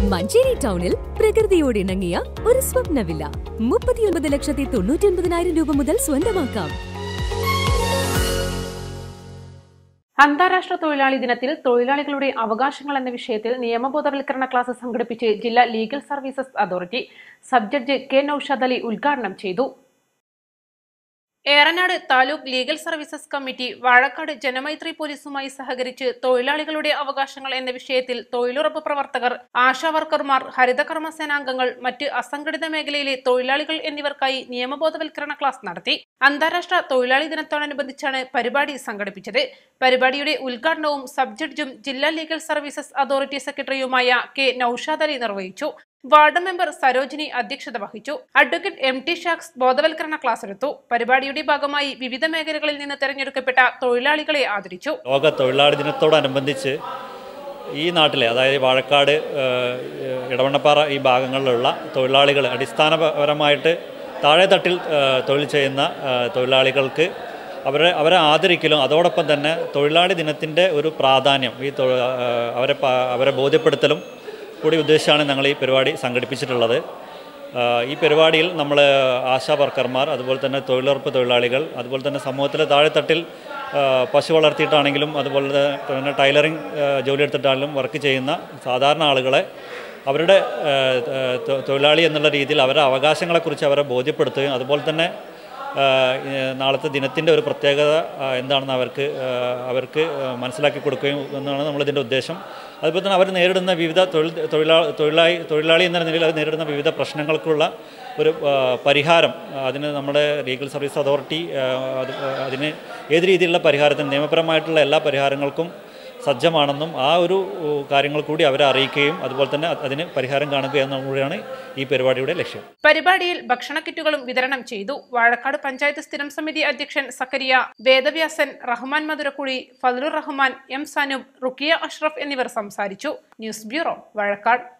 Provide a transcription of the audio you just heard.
മഞ്ചേരി ടൗണിൽ പ്രകൃതിയോട് ഇണങ്ങിയ ഒരു സ്വപ്ന വില്ല മുപ്പത്തിയൊൻപത് ലക്ഷത്തി തൊണ്ണൂറ്റി ഒൻപതിനായിരം രൂപ മുതൽ സ്വന്തമാക്കാം അന്താരാഷ്ട്ര തൊഴിലാളി ദിനത്തിൽ തൊഴിലാളികളുടെ അവകാശങ്ങൾ എന്ന വിഷയത്തിൽ നിയമബോധവൽക്കരണ ക്ലാസ് സംഘടിപ്പിച്ച് ജില്ലാ legal services authority sub judge K Naushad Ali ഉദ്ഘാടനം ചെയ്തു Eranad taluk legal services committee Vazhakkad Janamaithri പോലീസുമായി സഹകരിച്ച് തൊഴിലാളികളുടെ അവകാശങ്ങൾ എന്ന വിഷയത്തിൽ തൊഴിലുറപ്പ് പ്രവർത്തകർ ആശാ വർക്കർമാർ ഹരിതകർമ്മ സേനാംഗങ്ങൾ മറ്റ് അസംഘടിത മേഖലയിലെ തൊഴിലാളികൾ എന്നിവർക്കായി നിയമബോധവൽക്കരണ ക്ലാസ് നടത്തി അന്താരാഷ്ട്ര തൊഴിലാളി ദിനത്തോടനുബന്ധിച്ചാണ് പരിപാടി സംഘടിപ്പിച്ചത് പരിപാടിയുടെ ഉദ്ഘാടനവും സബ് ജഡ്ജും ജില്ലാ ലീഗൽ സർവീസസ് അതോറിറ്റി സെക്രട്ടറിയുമായ കെ നൌഷാദ് അലി നിർവഹിച്ചു വാർഡ് മെമ്പർ സരോജിനി അധ്യക്ഷത വഹിച്ചു അഡ്വക്കേറ്റ് എം ടി ഷാക്സ് ബോധവൽക്കരണ ക്ലാസ് എടുത്തു പരിപാടിയുടെ ഭാഗമായി വിവിധ മേഖലകളിൽ നിന്ന് തെരഞ്ഞെടുക്കപ്പെട്ട തൊഴിലാളികളെ ആദരിച്ചു ലോക തൊഴിലാളി ദിനത്തോടനുബന്ധിച്ച് ഈ നാട്ടിലെ അതായത് വാഴക്കാട് ഏഹ്, ഇടവണ്ണപ്പാറ ഈ ഭാഗങ്ങളിലുള്ള തൊഴിലാളികൾ അടിസ്ഥാനപരമായിട്ട് താഴെത്തട്ടിൽ ഏഹ്, തൊഴിൽ ചെയ്യുന്ന ഏഹ്, തൊഴിലാളികൾക്ക് അവരെ അവരെ ആദരിക്കലും അതോടൊപ്പം തന്നെ തൊഴിലാളി ദിനത്തിൻ്റെ ഒരു പ്രാധാന്യം ഈ തൊ- ഏഹ്, അവരെ പ- അവരെ ബോധ്യപ്പെടുത്തലും കൂടി ഉദ്ദേശിച്ചാണ് ഞങ്ങൾ ഈ പരിപാടി സംഘടിപ്പിച്ചിട്ടുള്ളത് ആഹ് ഈ പരിപാടിയിൽ നമ്മൾ ആശാ വർക്കർമാർ അതുപോലെ തന്നെ തൊഴിലുറപ്പ് തൊഴിലാളികൾ അതുപോലെ തന്നെ സമൂഹത്തിലെ താഴെത്തട്ടിൽ ആഹ് പശു വളർത്തിയിട്ടാണെങ്കിലും അതുപോലെ തന്നെ ടൈലറിങ് ആഹ് ജോലി എടുത്തിട്ടാണെങ്കിലും വർക്ക് ചെയ്യുന്ന സാധാരണ ആളുകളെ അവരുടെ ആഹ് ത- തൊ- തൊഴിലാളി എന്നുള്ള രീതിയിൽ അവരുടെ അവകാശങ്ങളെക്കുറിച്ച് അവരെ ബോധ്യപ്പെടുത്തുകയും അതുപോലെ തന്നെ ആഹ് ഏഹ് നാളത്തെ ദിനത്തിൻ്റെ ഒരു പ്രത്യേകത ആഹ് എന്താണെന്ന് അവർക്ക് ആഹ് അവർക്ക് ആഹ് മനസ്സിലാക്കി കൊടുക്കുകയും എന്നാണ് നമ്മളിതിൻ്റെ ഉദ്ദേശം അതുപോലെ തന്നെ അവർ നേരിടുന്ന വിവിധ തൊഴിൽ തൊഴിലാ തൊഴിലാളി തൊഴിലാളി എന്ന നിലയിൽ അവർ നേരിടുന്ന വിവിധ പ്രശ്നങ്ങൾക്കുള്ള ഒരു ആഹ് പരിഹാരം അതിന് നമ്മുടെ ലീഗൽ സർവീസ് അതോറിറ്റി ആഹ് അത് അതിന് ഏത് രീതിയിലുള്ള പരിഹാരത്തിന് നിയമപരമായിട്ടുള്ള എല്ലാ പരിഹാരങ്ങൾക്കും സജ്ജമാണെന്നും ആ ഒരു ഉ, കാര്യങ്ങൾ കൂടി അവരെ അറിയിക്കുകയും അതുപോലെ തന്നെ അതിന് പരിഹാരം കാണുക എന്നും കൂടിയാണ് ഈ പരിപാടിയുടെ ലക്ഷ്യം പരിപാടിയിൽ ഭക്ഷണ കിറ്റുകളും വിതരണം ചെയ്തു വാഴക്കാട് പഞ്ചായത്ത് സ്ഥിരം സമിതി അധ്യക്ഷൻ സക്കരിയ വേദവ്യാസൻ റഹ്മാൻ മധുരക്കുഴി ഫസലുർ റഹ്മാൻ എം സനൂബ് റുക്കിയ അഷ്റഫ് എന്നിവർ സംസാരിച്ചു ന്യൂസ് ബ്യൂറോ വാഴക്കാട്